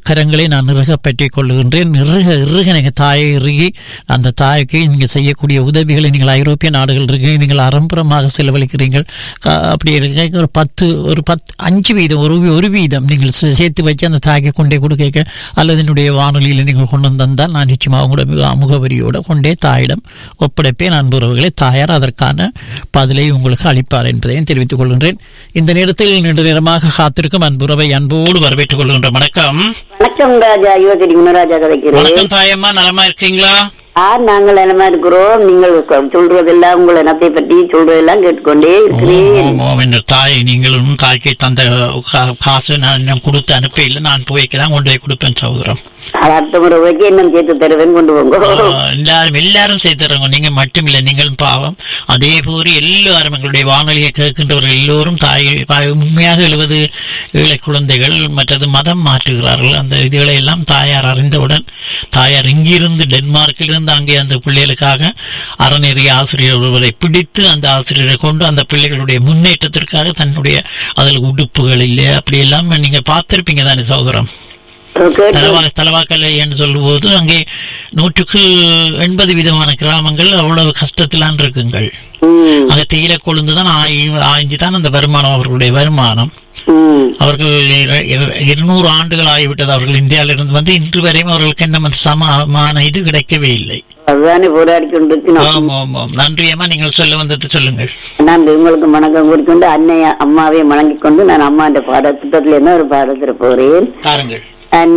கரங்களை நான் இறுக பற்றிக் கொள்ளுகின்றேன் இறுக இறுக நீங்கள் தாயை இறுகி அந்த தாய்க்கு நீங்கள் செய்யக்கூடிய உதவிகளை நீங்கள் ஐரோப்பிய நாடுகள் இருக்கு நீங்கள் அறம்புறமாக செலவழிக்கிறீர்கள் க- அப்படி இருக்க ஒரு பத்து ஒரு பத்து அஞ்சு வீதம் ஒரு வீ- ஒரு வீதம் நீங்கள் சே- சேர்த்து வச்சு அந்த தாய்க்கு கொண்டே கொடுக்க அல்லது என்னுடைய வானொலியில் நீங்கள் கொண்டு வந்தால் நான் நிச்சயமாக உங்களோட முக- முகவரியோட கொண்டே தாயிடம் ஒப்படைப்பேன் அன்புறவுகளை தாயார் அதற்கான பதிலை உங்களுக்கு அளிப்பார் என்பதையும் தெரிவித்துக் கொள்கின்றேன் இந்த நேரத்தில் நீண்ட நேரமாக காத்திருக்கும் அன்புறவை அன்போடு வரவேற்றுக் கொள்கின்ற வணக்கம் வணக்கம் ராஜா யுவசரி குணராஜா கதைக்கிறேன் வணக்கம் தாயம்மா நலமா இருக்கீங்களா ஆ நாங்கள் என்னமா இருக்கிறோம் நீங்கள் சொ- சொல்றதெல்லாம் உங்கள் இனத்தை பற்றி சொல்றதெல்லாம் கேட்டுக்கொண்டே இருக்கிறேன் ஓம், ஓம் என்ற தாய் நீங்களும் தாய்க்கு தந்த கா- காசு நான் இன்னும் கொடுத்து அனுப்ப இல்லை நான் போய்க்கு தான் கொண்டு போய் கொடுப்பேன் சகோதரம் அது அடுத்த முறை வரைக்கும் இன்னும் சேர்த்து தருவேன் கொண்டு போங்க ஆஹ், எல்லாரும் எல்லாரும் செய்துறாங்க நீங்க மட்டுமில்லை நீங்களும் பாவம் அதே போல எல்லாரும் எங்களுடைய வானொலியை கேட்கின்றவர்கள் எல்லோரும் தாய் தாய் உண்மையாக எழுபது ஏழை குழந்தைகள் மற்றது மதம் மாற்றுகிறார்கள் அந்த இதுகளை எல்லாம் தாயார் அறிந்தவுடன் தாயார் இங்கிருந்து டென்மார்க்கிலிருந்து அங்கே அந்த பிள்ளைகளுக்காக அறநெறி ஆசிரியர் ஒருவரை பிடித்து அந்த ஆசிரியரை கொண்டு அந்த பிள்ளைகளுடைய முன்னேற்றத்திற்காக தன்னுடைய அதில் உடுப்புகள் இல்லை அப்படி எல்லாம் நீங்க பார்த்திருப்பீங்க தானே சகோதரம் கேட்டு தலவா தலவாக்கலை என்று சொல்லும்போது அங்கே நூற்றுக்கு எண்பது விதமான கிராமங்கள் அவ்வளவு கஷ்டத்திலான் இருக்குங்கள் ம், அங்கே தேயிலை கொழுந்து தான் ஆய்- ஆய்ஞ்சு தான் அந்த வருமானம் அவர்களுடைய வருமானம் ம். அவர்கள் இர- இர- இருநூறு ஆண்டுகள் ஆகிவிட்டது அவர்கள் இந்தியாவிலிருந்து வந்து இன்று வரையும் அவர்களுக்கு என்ன சமமான இது கிடைக்கவே இல்லை அதுதானே போராடி கொண்டிருக்கணும் ஆமாம் ஆமாம் நன்றி அம்மா நீங்கள் சொல்ல வந்தது சொல்லுங்கள் நான் உங்களுக்கு வணக்கம் கூறிக்கொண்டு அன்னைய அம்மாவை வணங்கிக் கொண்டு நான் அம்மா அந்த பாட திட்டத்துல என்ன ஒரு பாடத்தில் போகிறேன் தாருங்கள்